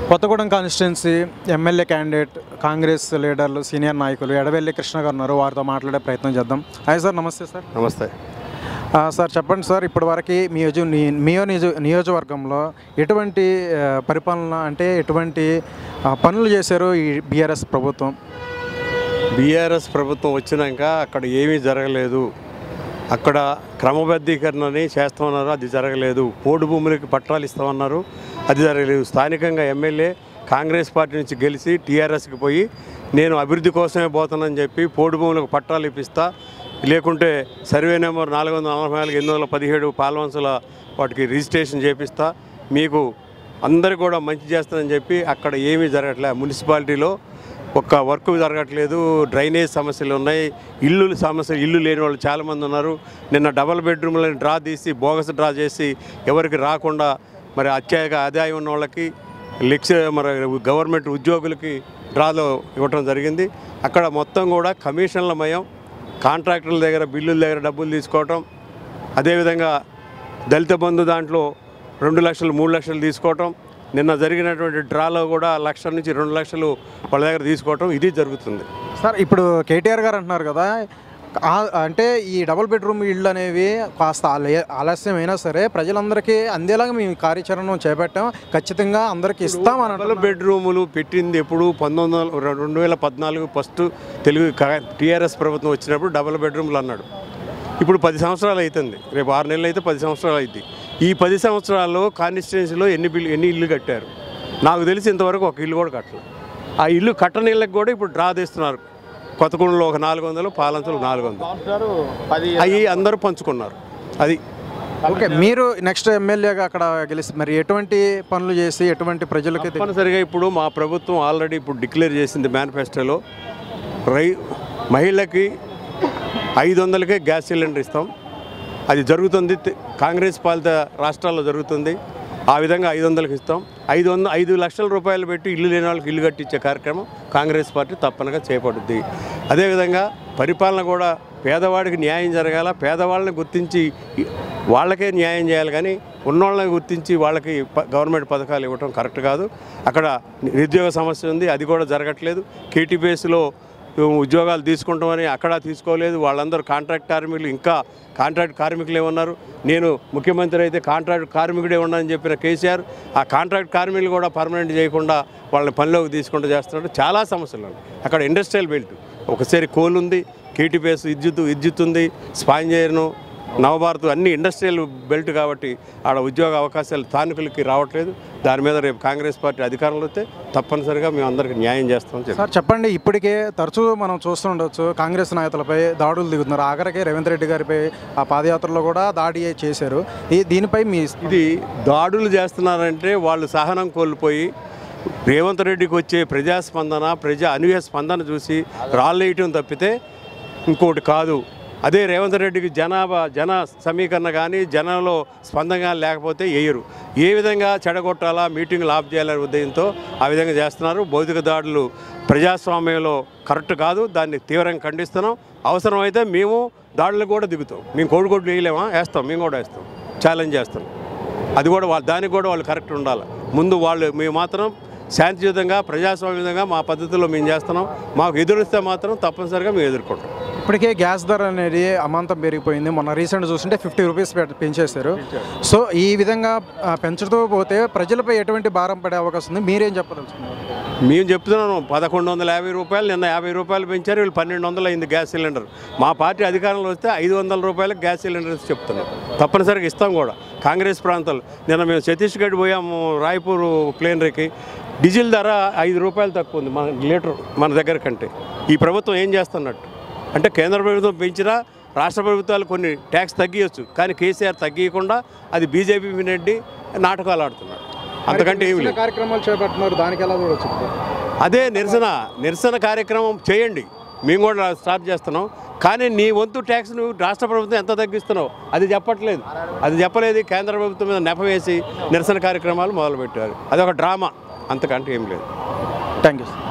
Kothagudem constituency MLA candidate Congress లీడర్లు senior నాయకులు ఎడవెల్లి కృష్ణ గారు ఉన్నారు వారితో మాట్లాడే ప్రయత్నం చేద్దాం హాయ్ సార్ నమస్తే సార్ నమస్తే ఆ, సార్ చెప్పండి సార్ ఇప్పటి వరకు మీ యజు నీ- మీ నియోజ నియోజకవర్గంలో ఎటువంటి ఆ, పరిపాలన అంటే ఎటువంటి ఆ, పనులు చేశారు ఈ బీఆర్ఎస్ ప్రభుత్వం బీఆర్ఎస్ ప్రభుత్వం వచ్చినాక అక్కడ ఏమీ జరగలేదు అక్కడ క్రమబద్ధీకరణని చేస్తామన్నారు అది జరగలేదు పోడు భూములకి పట్టాలు ఇస్తామన్నారు అది జరగలేదు స్థానికంగా ఎమ్మెల్యే కాంగ్రెస్ పార్టీ నుంచి గెలిచి టీఆర్ఎస్కి పోయి నేను అభివృద్ధి కోసమే పోతానని చెప్పి పోడు భూములకు పట్టాలు ఇప్పిస్తా లేకుంటే సర్వే నెంబర్ నాలుగు వందల నలభై నాలుగు ఎనిమిది వందల పదిహేడు పాల్వంచుల వాటికి రిజిస్ట్రేషన్ చేపిస్తా మీకు అందరు కూడా మంచి చేస్తానని చెప్పి అక్కడ ఏమీ జరగట్లే మున్సిపాలిటీలో ఒక్క వర్క్ జరగట్లేదు డ్రైనేజ్ సమస్యలు ఉన్నాయి ఇల్లు సమస్యలు ఇల్లు లేని వాళ్ళు చాలామంది ఉన్నారు నిన్న డబల్ బెడ్రూమ్లని డ్రా తీసి బోగస్ డ్రా చేసి ఎవరికి రాకుండా మరి అత్యాక ఆదాయం ఉన్న వాళ్ళకి లెక్చర్ మరి గవర్నమెంట్ ఉద్యోగులకి డ్రాలో ఇవ్వటం జరిగింది అక్కడ మొత్తం కూడా కమిషన్ల మయం కాంట్రాక్టర్ల దగ్గర బిల్లుల దగ్గర డబ్బులు తీసుకోవటం అదేవిధంగా దళిత బంధు దాంట్లో రెండు లక్షలు మూడు లక్షలు తీసుకోవటం నిన్న జరిగినటువంటి డ్రాలో కూడా లక్ష నుంచి రెండు లక్షలు వాళ్ళ దగ్గర తీసుకోవటం ఇది జరుగుతుంది సార్ ఇప్పుడు కేటీఆర్ గారు అంటున్నారు కదా ఆ- అంటే ఈ డబుల్ బెడ్రూమ్ ఇళ్ళు అనేవి కాస్త ఆలయ- ఆలస్యం అయినా సరే ప్రజలందరికీ అందేలాగా మేము ఈ కార్యాచరణ చేపట్టాం ఖచ్చితంగా అందరికీ ఇస్తామని డబల్ బెడ్రూములు పెట్టింది ఎప్పుడు పంతొమ్మిది వందల రెండు వేల పద్నాలుగు ఫస్ట్ తెలుగు టీఆర్ఎస్ ప్రభుత్వం వచ్చినప్పుడు డబల్ బెడ్రూమ్లు అన్నాడు ఇప్పుడు పది సంవత్సరాలు అవుతుంది రేపు ఆరు నెలలు అయితే పది సంవత్సరాలు అవుతుంది ఈ పది సంవత్సరాల్లో కాన్స్టిట్యున్సీలో ఎన్ని బిల్లు ఎన్ని ఇల్లు కట్టారు నాకు తెలిసి ఇంతవరకు ఒక ఇల్లు కూడా కట్టలేదు ఆ ఇల్లు కట్టని ఇళ్ళకి కూడా ఇప్పుడు డ్రా తీస్తున్నారు కొత్తగూడెంలో ఒక నాలుగు వందలు పాలంచలు నాలుగు వందలు అవి అందరూ పంచుకున్నారు అది ఓకే మీరు నెక్స్ట్ ఎమ్మెల్యేగా అక్కడ గెలిచి మరి ఎటువంటి పనులు చేసి ఎటువంటి ప్రజలకి తె- తప్పనిసరిగా ఇప్పుడు మా ప్రభుత్వం ఆల్రెడీ ఇప్పుడు డిక్లేర్ చేసింది మేనిఫెస్టోలో రై మహిళకి ఐదు వందలకే గ్యాస్ సిలిండర్ ఇస్తాం అది జరుగుతుంది తె- కాంగ్రెస్ పాలిత రాష్ట్రాల్లో జరుగుతుంది ఆ విధంగా ఐదు వందలకి ఇస్తాం ఐదు వంద ఐదు లక్షల రూపాయలు పెట్టి ఇల్లు లేని వాళ్ళకి ఇల్లు కట్టించే కార్యక్రమం కాంగ్రెస్ పార్టీ తప్పనగా చేపడుద్ది అదేవిధంగా పరిపాలన కూడా పేదవాడికి న్యాయం జరగాల పేదవాళ్ళని గుర్తించి వాళ్ళకే న్యాయం చేయాలి కానీ ఉన్నోళ్ళని గుర్తించి వాళ్ళకి ప- గవర్నమెంట్ పథకాలు ఇవ్వటం కరెక్ట్ కాదు అక్కడ నిరుద్యోగ సమస్య ఉంది అది కూడా జరగట్లేదు కేటీపీఎస్లో ఉద్యోగాలు తీసుకుంటామని అక్కడ తీసుకోలేదు వాళ్ళందరూ కాంట్రాక్ట్ కార్మికులు ఇంకా కాంట్రాక్ట్ కార్మికులే ఉన్నారు నేను ముఖ్యమంత్రి అయితే కాంట్రాక్ట్ కార్మికుడే ఉన్నానని చెప్పిన కేసీఆర్ ఆ కాంట్రాక్ట్ కార్మికులు కూడా పర్మనెంట్ చేయకుండా వాళ్ళని పనిలోకి తీసుకుంటూ చేస్తున్నాడు చాలా సమస్యలు ఉన్నాయి అక్కడ ఇండస్ట్రియల్ బెల్ట్ ఒకసారి కోల్ ఉంది కేటీపీఎస్ విద్యుత్ విద్యుత్ ఉంది స్పాంజేర్ను నవభారత్ అన్ని ఇండస్ట్రియల్ బెల్ట్ కాబట్టి ఆడ ఉద్యోగ అవకాశాలు స్థానికులకి రావట్లేదు దాని మీద రేపు కాంగ్రెస్ పార్టీ అధికారంలో వస్తే తప్పనిసరిగా మేము అందరికీ న్యాయం చేస్తామని చెప్పి సార్ చెప్పండి ఇప్పటికే తరచూ మనం చూస్తుండొచ్చు కాంగ్రెస్ నాయకులపై దాడులు దిగుతున్నారు ఆఖరికి రేవంత్ రెడ్డి గారిపై ఆ పాదయాత్రలో కూడా దాడి చేశారు ఈ దీనిపై మీ ఇది దాడులు చేస్తున్నారంటే వాళ్ళు సహనం కోల్పోయి రేవంత్ రెడ్డికి వచ్చే ప్రజాస్పందన ప్రజా అనూహ్య స్పందన చూసి రాళ్ళేయటం తప్పితే ఇంకోటి కాదు అదే రేవంత్ రెడ్డికి జనాభా జన సమీకరణ కానీ జనంలో స్పందన కానీ లేకపోతే వేయరు ఏ విధంగా చెడగొట్టాలా మీటింగ్లు ఆఫ్ చేయాలనే ఉద్దేశంతో ఆ విధంగా చేస్తున్నారు భౌతిక దాడులు ప్రజాస్వామ్యంలో కరెక్ట్ కాదు దాన్ని తీవ్రంగా ఖండిస్తున్నాం అవసరమైతే మేము దాడులు కూడా దిగుతాం మేము కోడికోట్లు వేయలేమా వేస్తాం మేము కూడా వేస్తాం ఛాలెంజ్ చేస్తాం అది కూడా వాళ్ళ దానికి కూడా వాళ్ళు కరెక్ట్ ఉండాలి ముందు వాళ్ళు మేము మాత్రం శాంతియుతంగా ప్రజాస్వామ్యంగా మా పద్ధతిలో మేము చేస్తున్నాం మాకు ఎదురిస్తే మాత్రం తప్పనిసరిగా మేము ఎదుర్కొంటాం ఇప్పటికే గ్యాస్ ధర అనేది అమాంతం పెరిగిపోయింది మొన్న రీసెంట్ చూస్తుంటే ఫిఫ్టీ రూపీస్ పె- పెంచేశారు సో ఈ విధంగా ఆ, పెంచుతూ పోతే ప్రజలపై ఎటువంటి భారం పడే అవకాశం ఉంది మీరేం చెప్పదలుచుకున్నారు మేము చెప్తున్నాను పదకొండు వందల యాభై రూపాయలు నిన్న యాభై రూపాయలు పెంచారు వీళ్ళు పన్నెండు వందలు అయింది గ్యాస్ సిలిండర్ మా పార్టీ అధికారంలో వస్తే ఐదు వందల రూపాయలకు గ్యాస్ సిలిండర్ చెప్తున్నాం తప్పనిసరిగా ఇస్తాం కూడా కాంగ్రెస్ ప్రాంతాలు నిన్న మేము ఛత్తీస్గఢ్ పోయాము రాయ్పూర్ ప్లేనరీకి డీజిల్ ధర ఐదు రూపాయలు తక్కువ ఉంది మన లీటర్ మన దగ్గర కంటే ఈ ప్రభుత్వం ఏం చేస్తున్నట్టు అంటే కేంద్ర ప్రభుత్వం పెంచినా రాష్ట్ర ప్రభుత్వాలు కొన్ని ట్యాక్స్ తగ్గియచ్చు కానీ కేసీఆర్ తగ్గియకుండా అది బీజేపీ వినెడ్డి నాటకాలు ఆడుతున్నాడు అంతకంటే ఏమి లేదు కార్యక్రమాలు చేపడుతున్నారు దానికి ఎలా చూడొచ్చు అదే నిరసన నిరసన కార్యక్రమం చేయండి మేము కూడా స్టార్ట్ చేస్తున్నాం కానీ నీ వంతు ట్యాక్స్ నువ్వు రాష్ట్ర ప్రభుత్వం ఎంత తగ్గిస్తున్నావు అది చెప్పట్లేదు అది చెప్పలేదు కేంద్ర ప్రభుత్వం మీద నెప వేసి నిరసన కార్యక్రమాలు మొదలుపెట్టారు అదొక డ్రామా అంతకంటే ఏం లేదు థ్యాంక్ యూ